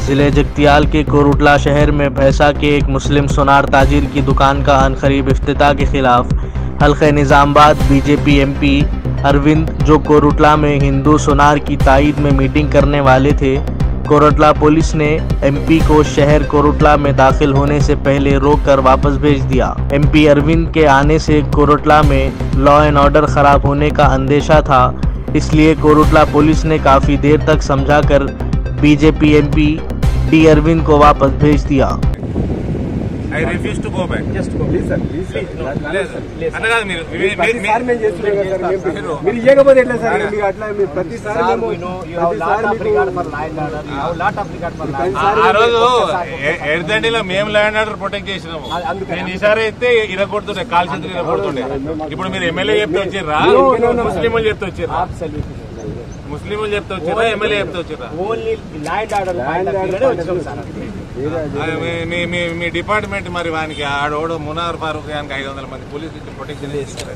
जिले जगतियाल के कोरुटला शहर में भैंसा के एक मुस्लिम सोनार ताजिर की दुकान का अनखरीब इफ्तिताह के खिलाफ हल्के निज़ामबाद बीजेपी एमपी अरविंद जो कोरुटला में हिंदू सोनार की तायद में मीटिंग करने वाले थे कोरुटला पुलिस ने एमपी को शहर कोरुटला में दाखिल होने से पहले रोक कर वापस भेज दिया एमपी अरविंद के आने से कोरुटला में लॉ एंड ऑर्डर खराब होने का अंदेशा था इसलिए कोरुटला पुलिस ने काफ़ी देर तक समझाकर बीजेपी एमपी डी अरविंद को वापस भेज दिया I refuse to go back just please sir please sir లేదు అన్న కాదు మీరు మీ- మీ- ప్రతిసారి మేము చేస్తున్నాం కదా సార్ మేము- మీరు- మీరు ఇవ్వకపోతే ఎట్లా సార్ మీరు అట్లా మీరు ప్రతిసారి Sir, మేము we know you have ప్రతిసారి lot of మీకు- regard for law and order. You have lot of regard for law and ఆ- order. ఆ రోజు ఎ- ఎడదండిలో మేము ల్యాండ్ ఆర్డర్ ప్రొటెక్ట్ చేసినాము అది అందుకని. నేను ఈసారి అయితే ఇరగొడుతుండే కాల్ చేతులు ఇరగొడుతుండే ఇప్పుడు మీరు ఎమ్మెల్యే చెప్తే వచ్చిర్రా No, no, no. ముస్లింలు చెప్తే వచ్చిర్రా Absolutely. ముస్లింలు చెప్తే వచ్చిర్రా ఎమ్మెల్యే చెప్తే వచ్చిర్రా Only law and order Law point and of order view లోనే point of వచ్చాం view. సార్ వేరే ఆ, మీ- మీ- మీ మీ డిపార్ట్మెంట్ మరి వానికి ఆడోడు మునార్ ఫారూక్ గానికి ఐదు వందల మంది పోలీసు ఇచ్చి ప్రొటెక్షన్ ఇచ్చారు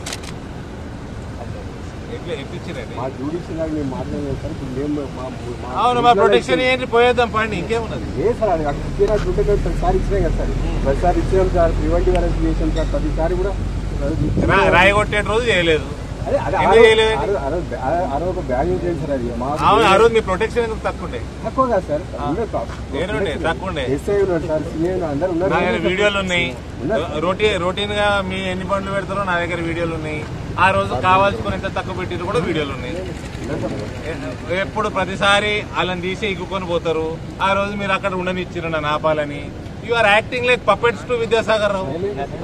ఎట్లా ఎట్లిచ్చిరండి మా జ్యుడిషియల్ లాగా మేము మాట్లాడలేదు సార్ ఇప్పుడు మేము మా- మా- అవును మా ప్రొటెక్షన్ ఏంటి పోయేద్దాం పండి ఇంకేమున్నది లేదు సార్ అది అక్కడ ఇచ్చిన డ్యూటీ ప్రతిసారి ఇచ్చినాయి కదా సార్ ప్రతిసారి ఇచ్చినాం సార్ ప్రివెంటివ్ అరెస్ట్ చేసాం సార్ ప్రతిసారి కూడా రా- రాయి కొట్టే రోజు చేయలేదు అదే అదే ఎందుకు చేయలేదండి? ఆ రోజు- ఆ రోజు బ్యా- ఆ రోజు ఒక బ్యాగ్ చేయండి సార్ అది మా అవును ఆ రోజు మీ ప్రొటెక్షన్ ఎందుకు తక్కువ ఉండే తక్కువ కాదు సార్ నేనుండే తక్కువ ఉండే ఎస్ఐ ఉన్నాడు సార్ సిఐ అందరు నా దగ్గర ఉన్నారు వీడియోలు ఉన్నాయి ఉన్నారు. రొటీ రొటీన్ గా మీ ఎన్ని బండ్లు పెడతారో నా దగ్గర వీడియోలు ఉన్నాయి ఆ రోజు కావాల్సుకుని ఎంత తక్కువ పెట్టిరు కూడా వీడియోలు ఉన్నాయి ఎ- ఎప్పుడు ప్రతిసారి వాళ్ళని తీసి ఇగ్గుకొని పోతారు ఆ రోజు మీరు అక్కడ ఉండనిచ్చిరు నన్ను ఆపాలని you are acting like puppets to Vidyasagar Rao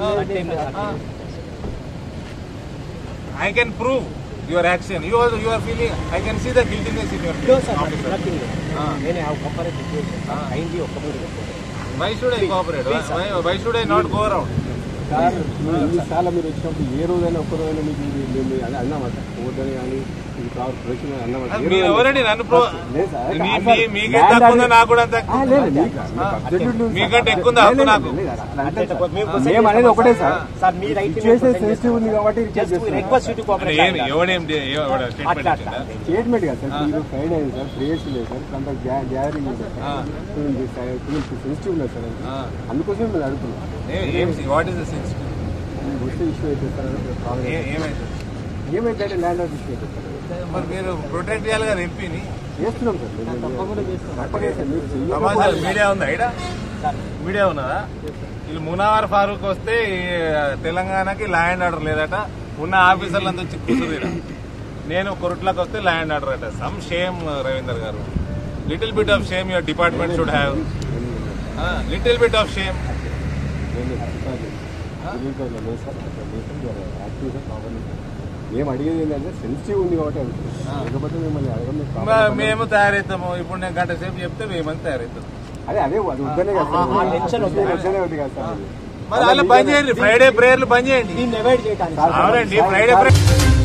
I can prove your action you are you are feeling I can see the guiltiness in No, sir, your nothing. నేనే have cooperated with you. Kindly ఒక్కబడి why should I cooperate why should I not go around sir ఇన్నిసార్లు మీరు వచ్చినప్పుడు ఏ రోజైనా ఒక్క రోజైనా మీకు ఇది మేము అది అన్నామా సార్ పోదని కానీ ఇది కావాలి ప్రొడక్షన్ కానీ అన్నామా సార్? ఏ మీరు రోజైనా? ఎవరండి నన్ను ప్రో లేదు సార్, మీ- కాదు మీ- సార్. మీకే ల్యాండ్ తక్కువ ఉందా ఆర్డర్- నాకు కూడా అంత ఆ, లేదు, మీకు- మీకు substitute లేదు సార్. మీకంటే ఎక్కువ ఉందా హక్కు లేదు, నాకు? లేదు, లేదు, అట్లా అంటే అంటే సార్. మేము మేము అనేది ఒకటే సార్ సార్ మీ రైట్ సిచ్యువేషన్ సెన్సిటివ్ ఉంది కాబట్టి జస్ట్ రిక్వెస్ట్ యూ టు అంటే కోఆపరేట్ ఏం ఎవడేం చే- ఎవడ స్టేట్మెంట్ అట్లా ఇచ్చిందా? అట్లా స్టేట్మెంట్ కదా సార్ మీరు ఫ్రైడ్ అయింది సార్ ప్రేయర్స్ లేదు సార్ కొంత గ్యాదరింగ్ ఉంది సార్ కొంచెం సెన్సిటివ్ ఉన్నది సార్ అది. ఆ. అందుకోసమే మేము అడుగుతున్నాం ఏ- ఏం వాట్ ఇస్ ద సెన్స్ మీకు వస్తే ఇష్యూ అయితే సార్ అని ప్రాబ్లం. ఏమైతే ఏమైతే ల్యాండ్ ఆర్డర్ ఇష్యూ అయితే సార్ మరి మీరు ప్రొటెక్ట్ చేయాలి కదా ఎంపీని చేస్తున్నాం సార్ మేము- తప్పకుండా సార్ మీరు సమాచారం చెయ్యకపోతే- మీడియా ఉందా ఇక్కడ మీడియా ఉన్నదా వీళ్ళు మునావర్ ఫారూక్ వస్తే ఈ తెలంగాణకి ల్యాండ్ ఆర్డర్ లేదట ఉన్న ఆఫీసర్లంతా వచ్చి కూర్చుంది ఈడ. నేను కొరుట్లకు వస్తే ల్యాండ్ ఆర్డర్ అట some shame Ravinder garu little bit of shame your department should have little bit of shame నేను చెప్తాను. తెలియదు సార్, లేదు సార్, అట్లా లేదు సార్, మీరు యాక్టివ్ సార్, ప్రాబ్లం లేదు సార్. మేము అడిగేది ఏంటంటే సెన్సిటివ్ ఉంది కాబట్టి అడుగుతున్నాం. లేకపోతే మిమ్మల్ని అడగం మీకు ప్రాబ్లం లేదు. మేము తయారవుతాము ఇప్పుడు నేను గంట సేపు చెప్తే మేమంతా తయారవుతాం అదే అదే అది వద్దనే కదా సార్. ఆ టెన్షన్ వద్దు. టెన్షనే వద్దు కదా సార్ అది. మరి అలా పని చేయండి ఫ్రైడే ప్రేయర్లు పని చేయండి దీన్ని అవాయిడ్ చేయడానికి అవునండి ఫ్రైడే ప్రేయర్